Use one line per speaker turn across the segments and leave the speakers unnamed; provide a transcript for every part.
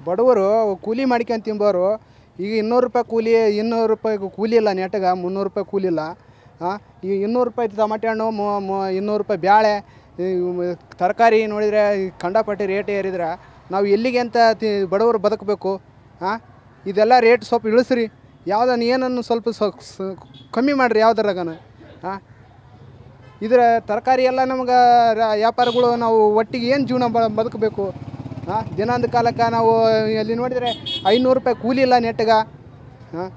ಬಡವರು ಕೂಲಿ ಮಾಡ್ಕೊಂಡು ತಿಂಬೋರು ಈಗ ಇನ್ನೂರು ರೂಪಾಯಿ ಕೂಲಿ ಇನ್ನೂರು ರೂಪಾಯಿ ಕೂಲಿ ಇಲ್ಲ ನೆಟ್ಗೆ ಮುನ್ನೂರು ರೂಪಾಯಿ ಕೂಲಿ ಇಲ್ಲ ಹಾಂ ಈಗ ಇನ್ನೂರು ರೂಪಾಯಿ ಟಮಾಟೆ ಹಣ್ಣು ಮು- ಮು- ಇನ್ನೂರು ರೂಪಾಯಿ ಬ್ಯಾಳೆ ತರಕಾರಿ ನೋಡಿದರೆ ಕಂಡಪಟ್ಟಿ ರೇಟ್ ಏರಿದ್ರೆ ನಾವು ಎಲ್ಲಿಗೆ ಅಂತ ತಿ ಬಡವರು ಬದುಕಬೇಕು ಹಾಂ ಇದೆಲ್ಲ ರೇಟ್ ಸ್ವಲ್ಪ ಇಳಿಸ್ರಿ ಯಾವುದನ್ನು ಏನನ್ನು ಸ್ವಲ್ಪ ಸ್ವ ಸ- ಕಮ್ಮಿ ಮಾಡಿರಿ ಯಾವ್ದಾರಾಗನ ಹಾಂ ಇದ್ರ ತರಕಾರಿ ಎಲ್ಲ ನಮ್ಗೆ ರ- ವ್ಯಾಪಾರಗಳು ನಾವು ಒಟ್ಟಿಗೆ ಏನು ಜೀವನ ಬ ಬದುಕಬೇಕು ಹಾಂ ದಿನಾಂದ ಕಾಲಕ್ಕೆ ನಾವು ಅಲ್ಲಿ ನೋಡಿದರೆ ಐನೂರು ರೂಪಾಯಿ ಕೂಲಿ ಇಲ್ಲ ನೆಟ್ಗೆ ಹಾಂ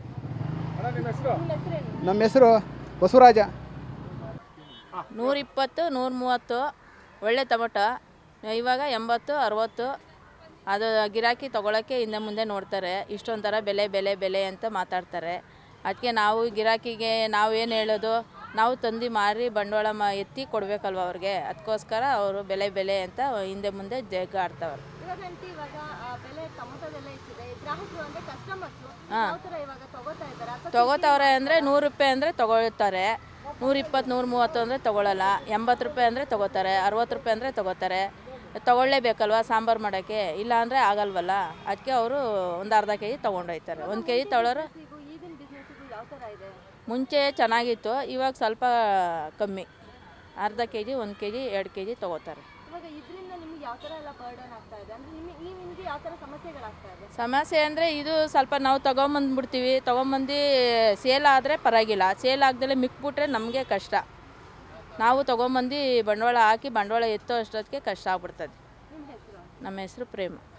ನಮ್ಮ ಹೆಸರು ಬಸವರಾಜ
ನೂರಿಪ್ಪತ್ತು ನೂರ ಮೂವತ್ತು ಒಳ್ಳೆ ಟೊಮೊಟೊ ಇವಾಗ ಎಂಬತ್ತು ಅರವತ್ತು ಅದು ಗಿರಾಕಿ ತೊಗೊಳಕ್ಕೆ ಹಿಂದೆ ಮುಂದೆ ನೋಡ್ತಾರೆ ಇಷ್ಟೊಂಥರ ಬೆಲೆ ಬೆಲೆ ಬೆಲೆ ಅಂತ ಮಾತಾಡ್ತಾರೆ ಅದಕ್ಕೆ ನಾವು ಗಿರಾಕಿಗೆ ನಾವೇನು ಹೇಳೋದು ನಾವು ತಂದು ಮಾರಿ ಬಂಡವಾಳ ಮ ಎತ್ತಿ ಕೊಡಬೇಕಲ್ವ ಅವ್ರಿಗೆ ಅದಕ್ಕೋಸ್ಕರ ಅವರು ಬೆಲೆ ಬೆಲೆ ಅಂತ ಹಿಂದೆ ಮುಂದೆ ಜಗ್ಗ ಆಡ್ತವ್ರೆ
ಇವಾಗಂತೂ ಇವಾಗ ಆ, ಬೆಲೆ ಟೊಮೊಟೊದೆಲ್ಲ ಎಷ್ಟಿದೆ ಗ್ರಾಹಕರು ಅಂದ್ರೆ ಕಸ್ಟಮರ್ಸ್
ಹಾ.
ಯಾವ ತರ ಇವಾಗ ತಗೋತಾ ಇದ್ದಾರೆ ಅಥವಾ
ತೊಗೋತವ್ರೆ ಅಂದರೆ ನೂರು ರೂಪಾಯಿ ಅಂದರೆ ತೊಗೊಳ್ತಾರೆ ನೂರಿಪ್ಪತ್ತು ನೂರ ಮೂವತ್ತು ಅಂದರೆ ತೊಗೊಳಲ್ಲ ಎಂಬತ್ತು ರೂಪಾಯಿ ಅಂದರೆ ತೊಗೋತಾರೆ ಅರವತ್ತು ರೂಪಾಯಿ ಅಂದರೆ ತೊಗೋತಾರೆ ತೊಗೊಳ್ಳೇಬೇಕಲ್ವ ಸಾಂಬಾರು ಮಾಡೋಕ್ಕೆ ಇಲ್ಲ ಅಂದರೆ ಆಗಲ್ವಲ್ಲ ಅದಕ್ಕೆ ಅವರು ಒಂದು ಅರ್ಧ ಕೆ ಜಿ ತೊಗೊಂಡೋಯ್ತಾರೆ ಒಂದು ಕೆ ಜಿ ತೊಗೊಳೋರು
ಬಿಸ್ನೆಸ್ಸಿಗೂ ಈಗಿನ ಬಿಸ್ನೆಸ್ಸಿಗೂ ಯಾವ ತರ ಇದೆ
ಮುಂಚೆ ಚೆನ್ನಾಗಿತ್ತು ಇವಾಗ ಸ್ವಲ್ಪ ಕಮ್ಮಿ ಅರ್ಧ ಕೆ ಜಿ ಒಂದು ಕೆ ಜಿ ಎರಡು ಕೆ ಜಿ ತೊಗೋತಾರೆ
ಇವಾಗ ಇದರಿಂದ ನಿಮ್ಗೆ ಯಾವ ತರ ಎಲ್ಲ ಬರ್ಡನ್ ಆಗ್ತಾ ಇದೆ ಅಂದ್ರೆ ನಿಮಗೆ ಈ ನಿಮ್ಗೆ ಯಾವ ತರ ಸಮಸ್ಯೆಗಳಾಗ್ತಾ ಇದೆ
ಸಮಸ್ಯೆ ಅಂದರೆ ಇದು ಸ್ವಲ್ಪ ನಾವು ತೊಗೊಂಬಂದ್ಬಿಡ್ತೀವಿ ತೊಗೊಂಬಂದು ಸೇಲ್ ಆದರೆ ಪರವಾಗಿಲ್ಲ ಸೇಲ್ ಆಗ್ದಲೇ ಮಿಕ್ಬಿಟ್ರೆ ನಮಗೆ ಕಷ್ಟ ನಾವು ತೊಗೊಂಬಂದು ಬಂಡವಾಳ ಹಾಕಿ ಬಂಡವಾಳ ಎತ್ತೋ ಅಷ್ಟೊತ್ತಿಗೆ ಕಷ್ಟ ಆಗ್ಬಿಡ್ತದೆ
ನಿಮ್ಮ ಹೆಸರು
ನಮ್ಮ ಹೆಸರು ಪ್ರೇಮ